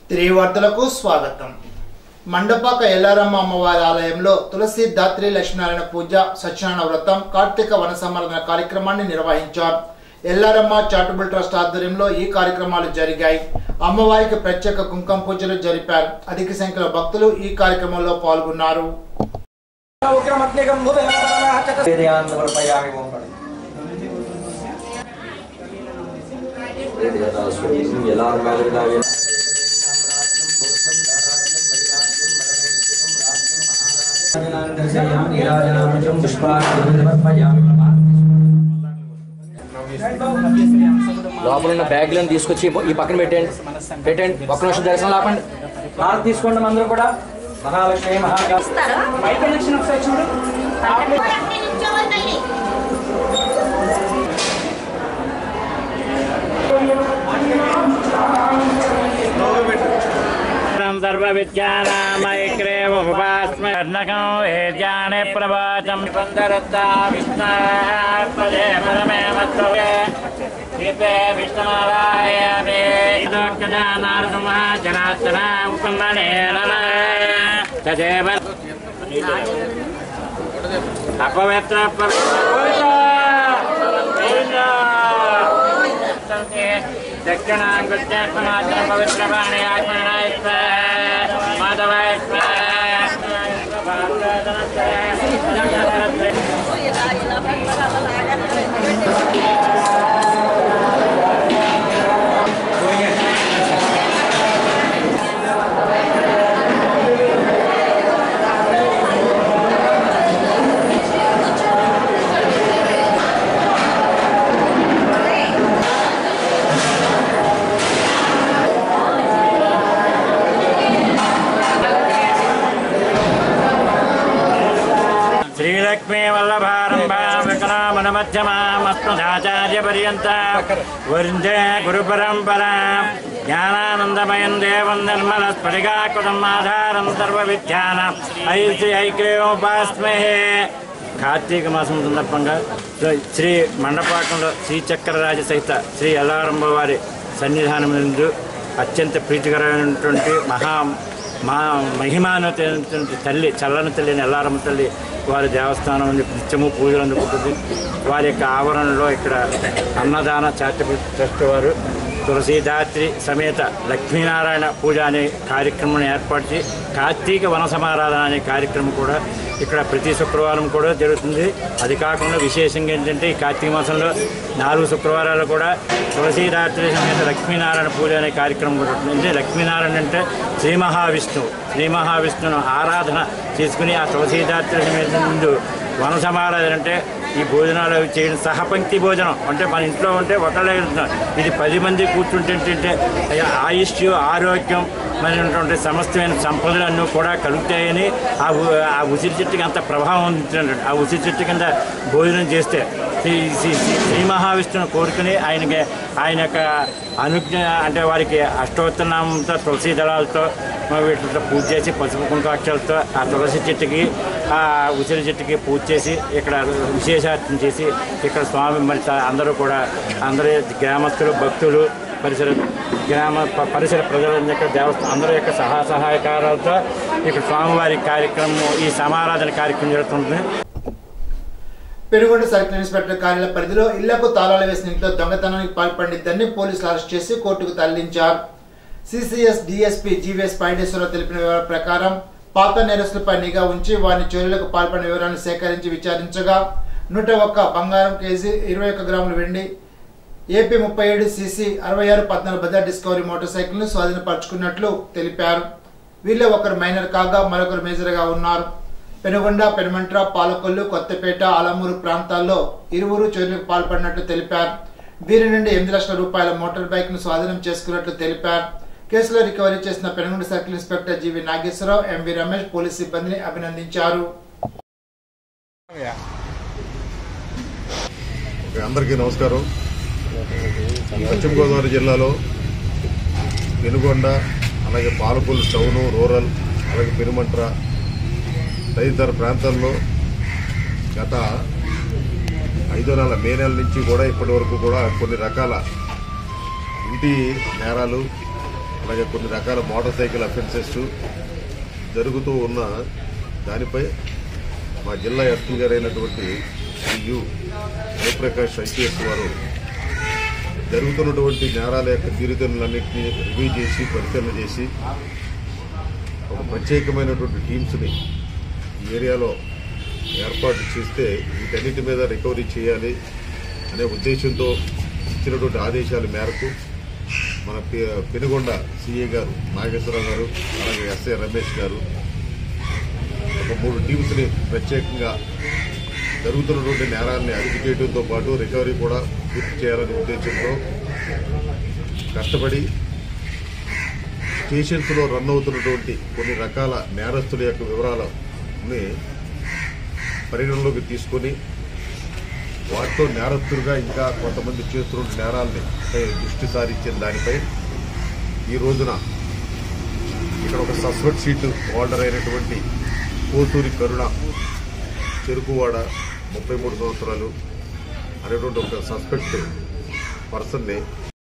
తిరిగి వార్తలకు స్వాగతం మండపాక ఎల్లారమ్మ అమ్మవారి ఆలయంలో తులసి దాత్రి లక్ష్మీనారాయణ పూజ సత్యనారాయణ వ్రతం కార్తీక వన సంవర్ధన కార్యక్రమాన్ని నిర్వహించారు ఎల్లారమ్మ చారిటబుల్ ట్రస్ట్ ఆధ్వర్యంలో ఈ కార్యక్రమాలు జరిగాయి అమ్మవారికి ప్రత్యేక కుంకుమ పూజలు జరిపారు అధిక సంఖ్యలో భక్తులు ఈ కార్యక్రమంలో పాల్గొన్నారు ఉగ్రమగ్నికం భూతగణపతనః వేదయాన్ని సమర్పయామి ఓం పడి ఎలా కాదు లోపల ఉన్న బ్యాగ్లను తీసుకొచ్చి ఈ పక్కన పెట్టండి పెట్టండి ఒక్క నిమిషం దర్శనం లాపండి హారతి తీసుకోండి అందరూ కూడా మహాలక్ష్మి మహాగా బయట నుంచి ఒకసారి చూడు సర్వవిద్యానామైక్రేముపాస్మర్ణకం వేద్యాని ప్రవాచం పందరత్తా విష్ణాపదే పరమే మత్వే దీపే విష్ణుమారాయణే నారసింహాచరాచర ఉపమణే నమ తదేవ అపవిత్ర పవిత్ర దక్షిణాంగుత్యాత్మమాత్రం పవిత్రపాణి ఆత్మనాయ మాధవాయ శ్రీలక్ష్మీ వల్లభారంభామనమధ్యమామస్మదాచార్య పర్యంత వందే గురు పరంపరా జ్ఞానానందమయం దేవం నిర్మల స్ఫటికాకృతం ఆధారం సర్వ విద్యాన ఐశ్రీ ఐక్రేయోపాస్మహే కార్తీక మాసం సందర్భంగా శ్రీ మండపాకంలో శ్రీచక్రరాజ సహిత శ్రీ అల్లారంభ వారి సన్నిధానం నందు అత్యంత ప్రీతికరమైనటువంటి మహా మా మహిమానమైనటువంటి తల్లి చల్లని తల్లిని ఎల్లారమ్మ తల్లి వారి దేవస్థానం ఉంది నిత్యము పూజలు అందుకుంటుంది వారి యొక్క ఆవరణలో ఇక్కడ అన్నదాన చారిటబుల్ ట్రస్ట్ వారు తులసీదాత్రి సమేత లక్ష్మీనారాయణ పూజ అనే కార్యక్రమం ఏర్పాటు చేసి కార్తీక వన సమారాధన అనే కార్యక్రమం కూడా ఇక్కడ ప్రతి శుక్రవారం కూడా జరుగుతుంది అది కాకుండా విశేషంగా ఏంటంటే ఈ కార్తీక మాసంలో నాలుగు శుక్రవారాలు కూడా తులసీదాత్రి సమేత లక్ష్మీనారాయణ పూజ అనే కార్యక్రమం కూడా ఉంటుంది అంటే లక్ష్మీనారాయణ అంటే శ్రీ మహావిష్ణువు శ్రీ మహావిష్ణువును ఆరాధన చేసుకుని ఆ తులసీదాత్రి సమేత ముందు వన సమారాధన అంటే ఈ భోజనాలు అవి చేయడం సహపంక్తి భోజనం అంటే మన ఇంట్లో ఉంటే ఒకళ్ళే తింటున్నాం. ఇది పది మంది కూర్చుంటే ఏంటంటే ఆయుష్ ఆరోగ్యం మనటువంటి సమస్తమైన సంపదలన్నీ కూడా కలుగుతాయని ఆ ఉ- ఆ ఉసిరి చెట్టుకి అంత ప్రభావం ఉంటున్నాడు ఆ ఉసిరి చెట్టు కింద భోజనం చేస్తే శ్రీ శ్రీ- శ్రీ- శ్రీ మహావిష్ణువుని కోరుకుని ఆయనకి ఆయన యొక్క అనుజ్ఞ అంటే వారికి అష్టోత్తనామంతో తులసి దళాలతో మరి వీటితో పూజ చేసి పసుపు కుంకాక్షలతో ఆ తులసి చెట్టుకి ఆ ఉసిరి చెట్టుకి పూజ చేసి ఇక్కడ విశేషార్థం చేసి ఇక్కడ స్వామి మరి త- అందరూ కూడా అందరూ గ్రామస్తులు భక్తులు పరిసర గ్రామ ప- పరిసర ప్రజలందరి యొక్క దేవస్థానం అందరి యొక్క సహా సహాయకారాలతో ఇక్కడ స్వామివారి కార్యక్రమం ఈ సమారాధన కార్యక్రమం జరుగుతుంది పెనుగొండ సర్కిల్ ఇన్స్పెక్టర్ కార్యాలయ పరిధిలో ఇళ్లకు తాళాలు వేసిన ఇంట్లో దొంగతనానికి పాల్పడిన ఇద్దరిని పోలీసులు అరెస్ట్ చేసి కోర్టుకు తరలించారు సిసిఎస్ డిఎస్పీ జీవీఎస్ పైడేశ్వరరావు తెలిపిన వివరాల ప్రకారం పాత నేరస్తులపై నిఘా ఉంచి వారిని చర్యలకు పాల్పడిన వివరాలను సేకరించి విచారించగా నూట ఒక్క బంగారం కేజీ ఇరవై ఒక్క గ్రాముల వెండి ఏపీ ముప్పై ఏడు సిసి అరవై ఆరు పద్నాలుగు బజార్ డిస్కవరీ మోటార్ సైకిల్ ను స్వాధీనపరుచుకున్నట్లు తెలిపారు వీళ్ళే ఒకరు మైనర్ కాగా మరొకరు మేజర్గా ఉన్నారు పెనుగొండ పెనుమంట్ర పాలకొల్లు కొత్తపేట ఆలమూరు ప్రాంతాల్లో ఇరువురు చోరీలకు పాల్పడినట్లు తెలిపారు వీరి నుండి ఎనిమిది లక్షల రూపాయల మోటార్ బైక్ ను స్వాధీనం చేసుకున్నట్లు తెలిపారు కేసులో రికవరీ చేసిన Penukonda circle inspector G V Nageswara Rao M V Ramesh police సిబ్బందిని అభినందించారు ఓకే, అందరికీ నమస్కారం పశ్చిమ గోదావరి జిల్లాలో పెనుగొండ అలాగే పాలకొల్లు టౌను రూరల్ అలాగే పెనుమంట్ర తదితర ప్రాంతాల్లో గత ఐదో నెల మే నెల నుంచి కూడా ఇప్పటి వరకు కూడా కొన్ని రకాల ఇంటి నేరాలు అలాగే కొన్ని రకాల మోటార్ సైకిల్ అఫెన్సెస్ జరుగుతూ ఉన్న దానిపై మా జిల్లా ఎస్పీ గారు అయినటువంటి యు జయప్రకాష్ ఐపీఎస్ వారు జరుగుతున్నటువంటి నేరాల యొక్క తీరుతెన్నులన్నింటినీ రివ్యూ చేసి పరిశీలన చేసి ఒక ప్రత్యేకమైనటువంటి టీమ్స్ని ఈ ఏరియాలో ఏర్పాటు చేస్తే వీటన్నిటి మీద రికవరీ చేయాలి అనే ఉద్దేశంతో ఇచ్చినటువంటి ఆదేశాల మేరకు మన పి- పెనుగొండ సిఏ గారు నాగేశ్వరరావు గారు అలాగే ఎస్ఐ రమేష్ గారు ఒక మూడు టీమ్స్ని ప్రత్యేకంగా జరుగుతున్నటువంటి నేరాన్ని అదుపు చేయడంతో పాటు రికవరీ కూడా పూర్తి చేయాలనే ఉద్దేశంతో కష్టపడి స్టేషన్స్లో రన్ అవుతున్నటువంటి కొన్ని రకాల నేరస్తుల యొక్క వివరాలని పరిగణలోకి తీసుకొని వాటితో నేరస్తులుగా ఇంకా కొంతమంది చేస్తున్న నేరాలని పై దృష్టి సారించిన దానిపై ఈ రోజున ఇక్కడ ఒక సస్పెక్ట్ సీటు హోల్డర్ అయినటువంటి కోటూరి కరుణ చెరుకువాడ ముప్పై మూడు సంవత్సరాలు అనేటువంటి ఒక సస్పెక్ట్ పర్సన్ని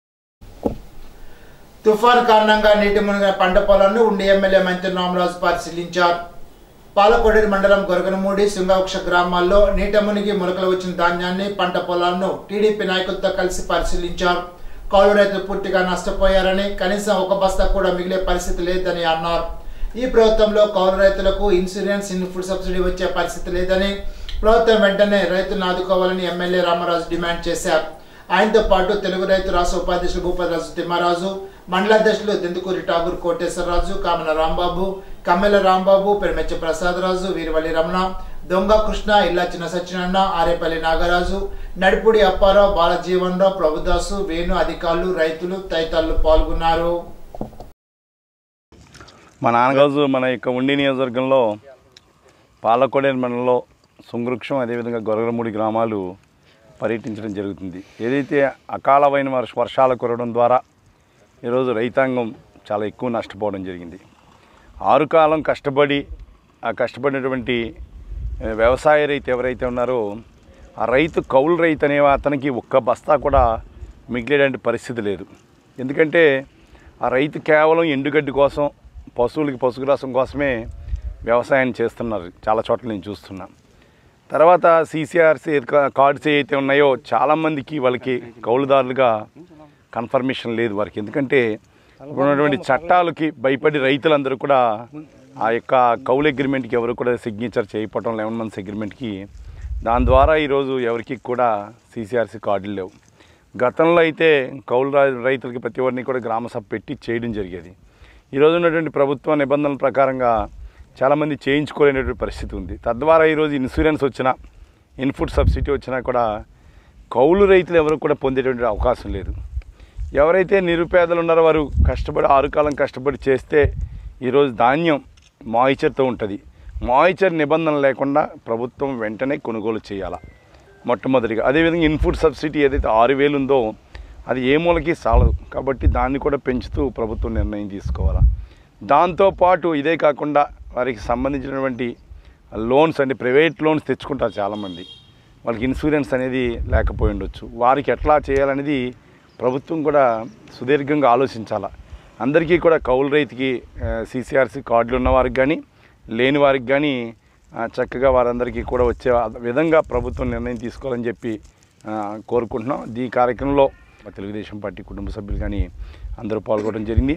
తుఫాన్ కారణంగా నీటి మునిగిన పంట పొలాలను ఉండి ఎమ్మెల్యే మంత్రి రామరాజు పరిశీలించారు పాలకొడేరు మండలం గొరగనమూడి సింగవక్ష గ్రామాల్లో నీట మునిగి మొలకలు వచ్చిన ధాన్యాన్ని పంట పొలాలను టీడీపీ నాయకులతో కలిసి పరిశీలించారు కౌలు రైతులు పూర్తిగా నష్టపోయారని కనీసం ఒక బస్తా కూడా మిగిలే పరిస్థితి లేదని అన్నారు ఈ ప్రభుత్వంలో కౌలు రైతులకు ఇన్సూరెన్స్ ఇన్పుట్ సబ్సిడీ వచ్చే పరిస్థితి లేదని ప్రభుత్వం వెంటనే రైతులను ఆదుకోవాలని ఎమ్మెల్యే రామరాజు డిమాండ్ చేశారు ఆయనతో పాటు తెలుగు రైతు రాష్ట్ర ఉపాధ్యక్షులు భూపతిరాజు తిమ్మరాజు మండలాధ్యక్షులు దెందుకూరి ఠాగూర్ కోటేశ్వరరాజు కామన రాంబాబు కమ్మెల రాంబాబు పెరిమెచ్చ ప్రసాదరాజు వీరవల్లి రమణ దొంగ కృష్ణ ఇల్లా చిన్న సత్యనారాయణ ఆరేపల్లి నాగరాజు నడిపూడి అప్పారావు బాలజీవన్ రావు ప్రభుదాసు వేణు అధికారులు రైతులు తదితరులు పాల్గొన్నారు మా నాన్నగారు మన యొక్క ఉండి నియోజకవర్గంలో పాలకోడేరు మండలంలో సుంగృక్షం అదేవిధంగా గొరగరమూడి గ్రామాలు పర్యటించడం జరుగుతుంది ఏదైతే అకాలమైన వర్ష వర్షాలు కురవడం ద్వారా ఈరోజు రైతాంగం చాలా ఎక్కువ నష్టపోవడం జరిగింది ఆరు కాలం కష్టపడి ఆ కష్టపడినటువంటి ఆ, వ్యవసాయ రైతు ఎవరైతే ఉన్నారో ఆ రైతు కౌలు రైతు అనే అతనికి ఒక్క బస్తా కూడా మిగిలేటువంటి పరిస్థితి లేదు ఎందుకంటే ఆ రైతు కేవలం ఎండుగడ్డి కోసం పశువులకి పశుగ్రాసం కోసమే వ్యవసాయం చేస్తున్నారు చాలా చోట్ల నేను చూస్తున్నా తర్వాత సీసీఆర్సీ కార్డ్స్ ఏవైతే ఉన్నాయో చాలామందికి వాళ్ళకి కౌలుదారులుగా కన్ఫర్మేషన్ లేదు వారికి ఎందుకంటే ఇప్పుడున్నటువంటి చట్టాలకి భయపడి రైతులందరూ కూడా ఆ యొక్క కౌలు అగ్రిమెంట్కి ఎవరు కూడా సిగ్నేచర్ చేయకపోవడం లెవెన్ మంత్స్ అగ్రిమెంట్కి దాని ద్వారా ఈరోజు ఎవరికి కూడా సీసీఆర్సీ కార్డులు లేవు గతంలో అయితే కౌలు రా- రైతులకి ప్రతి ఒక్కరిని కూడా గ్రామ సభ పెట్టి చేయడం జరిగేది ఈరోజు ఉన్నటువంటి ప్రభుత్వ నిబంధనల ప్రకారంగా చాలామంది చేయించుకోలేనటువంటి పరిస్థితి ఉంది తద్వారా ఈరోజు ఇన్సూరెన్స్ వచ్చినా ఇన్పుట్ సబ్సిడీ వచ్చినా కూడా కౌలు రైతులు ఎవరు కూడా పొందేటువంటి అవకాశం లేదు ఎవరైతే నిరుపేదలు ఉన్నారో వారు కష్టపడి ఆరు కాలం కష్టపడి చేస్తే ఈరోజు ధాన్యం మాయిచర్తో ఉంటుంది మాయిచర్ నిబంధన లేకుండా ప్రభుత్వం వెంటనే కొనుగోలు చేయాలి మొట్టమొదటిగా అదేవిధంగా ఇన్పుట్ సబ్సిడీ ఏదైతే ఆరు వేలు ఉందో అది ఏ మూలకి సాలదు కాబట్టి దాన్ని కూడా పెంచుతూ ప్రభుత్వం నిర్ణయం తీసుకోవాలి దాంతోపాటు ఇదే కాకుండా వారికి సంబంధించినటువంటి లోన్స్ అంటే ప్రైవేట్ లోన్స్ తెచ్చుకుంటారు చాలామంది వాళ్ళకి ఇన్సూరెన్స్ అనేది లేకపోయి ఉండొచ్చు వారికి ఎట్లా చేయాలనేది ప్రభుత్వం కూడా సుదీర్ఘంగా ఆలోచించాలి అందరికీ కూడా కౌలు రైతుకి సీసీఆర్సీ కార్డులు ఉన్న వారికి కానీ లేని వారికి కానీ ఆ, చక్కగా వారందరికీ కూడా వచ్చే విధంగా ప్రభుత్వం నిర్ణయం తీసుకోవాలని చెప్పి ఆ, కోరుకుంటున్నాం ఈ కార్యక్రమంలో మా తెలుగుదేశం పార్టీ కుటుంబ సభ్యులు కానీ అందరూ పాల్గొనడం జరిగింది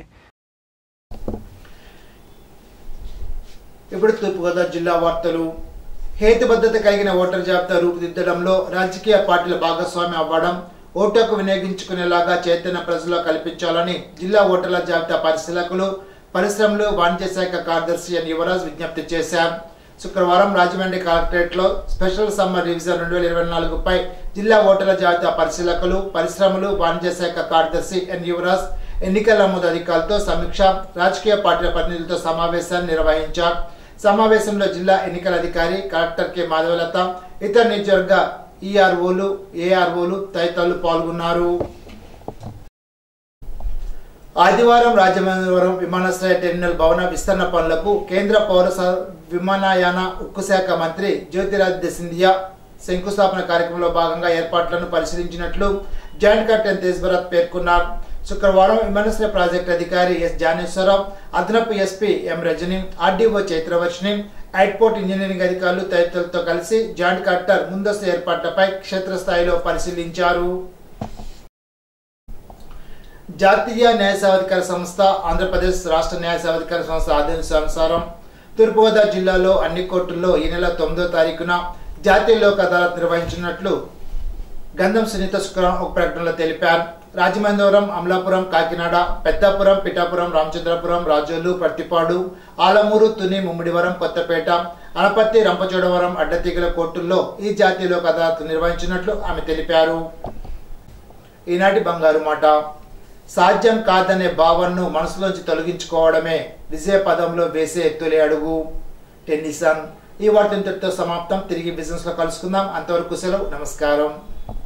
ఇప్పుడు తూర్పుగోదావరి జిల్లా వార్తలు హేతుబద్ధత కలిగిన ఓటర్ జాబితా రూపుదిద్దడంలో రాజకీయ పార్టీల భాగస్వామ్యం అవ్వడం ఓటు హక్కు వినియోగించుకునేలాగా చైతన్య ప్రజల్లో కల్పించాలని జిల్లా ఓటర్ల జాబితా పరిశీలకులు పరిశ్రమలు వాణిజ్య శాఖ కార్యదర్శి ఎన్ యువరాజ్ విజ్ఞప్తి చేశారు శుక్రవారం రాజమండ్రి కలెక్టరేట్ లో స్పెషల్ సమ్మర్ రివిజన్ రెండు వేల ఇరవై నాలుగుపై జిల్లా ఓటర్ల జాబితా పరిశీలకులు పరిశ్రమలు వాణిజ్య శాఖ కార్యదర్శి ఎన్ యువరాజ్ ఎన్నికల నమోదు అధికారులతో సమీక్ష రాజకీయ పార్టీల ప్రతినిధులతో సమావేశాన్ని నిర్వహించారు సమావేశంలో జిల్లా ఎన్నికల అధికారి కలెక్టర్ కె మాధవలత ఇతర నియోజకవర్గ ఈఆర్ఓలు ఏఆర్ఓలు తదితరులు పాల్గొన్నారు ఆదివారం రాజమహేంద్రవరం విమానాశ్రయ టెర్మినల్ భవన విస్తరణ పనులకు కేంద్ర పౌర స- విమానయాన ఉక్కు శాఖ మంత్రి జ్యోతిరాదిత్య సింధియా శంకుస్థాపన కార్యక్రమంలో భాగంగా ఏర్పాట్లను పరిశీలించినట్లు జాయింట్ కెప్టెన్ తేజ్ భరత్ పేర్కొన్నారు శుక్రవారం విమానాశ్రయ ప్రాజెక్ట్ అధికారి ఎస్ జానేశ్వరరావు అదనపు SP M Rajini RDO Chaitravarshini airport engineering అధికారులు తదితరులతో కలిసి జాయింట్ కలెక్టర్ ముందస్తు ఏర్పాట్లపై క్షేత్రస్థాయిలో పరిశీలించారు జాతీయ న్యాయ సేవాధికార సంస్థ ఆంధ్రప్రదేశ్ రాష్ట్ర న్యాయ సేవాధికార సంస్థ ఆదేశానుసారం తూర్పుగోదావరి జిల్లాలో అన్ని కోర్టుల్లో ఈ నెల తొమ్మిదో తారీఖున జాతీయ లోక్ అదాలత్ నిర్వహించినట్లు గంధం సునీత శుక్రవారం ఒక ప్రకటనలో తెలిపారు రాజమహేంద్రవరం అమలాపురం కాకినాడ పెద్దాపురం పిఠాపురం రామచంద్రపురం రాజోలు ప్రతిపాడు ఆలమూరు తుని ముమ్మిడివరం కొత్తపేట అనపత్తి రంపచోడవరం అడ్డతీగల కోర్టుల్లో ఈ జాతీయ లోక్ అదాలత్ నిర్వహించినట్లు ఆమె తెలిపారు ఈనాటి బంగారు మాట సాధ్యం కాదనే భావనను మనసులోంచి తొలగించుకోవడమే విజయ పదంలో వేసే తొలి అడుగు టెన్నిసన్ ఈ వార్త ఇంతటితో సమాప్తం తిరిగి బిజినెస్ లో కలుసుకుందాం అంతవరకు సెలవు నమస్కారం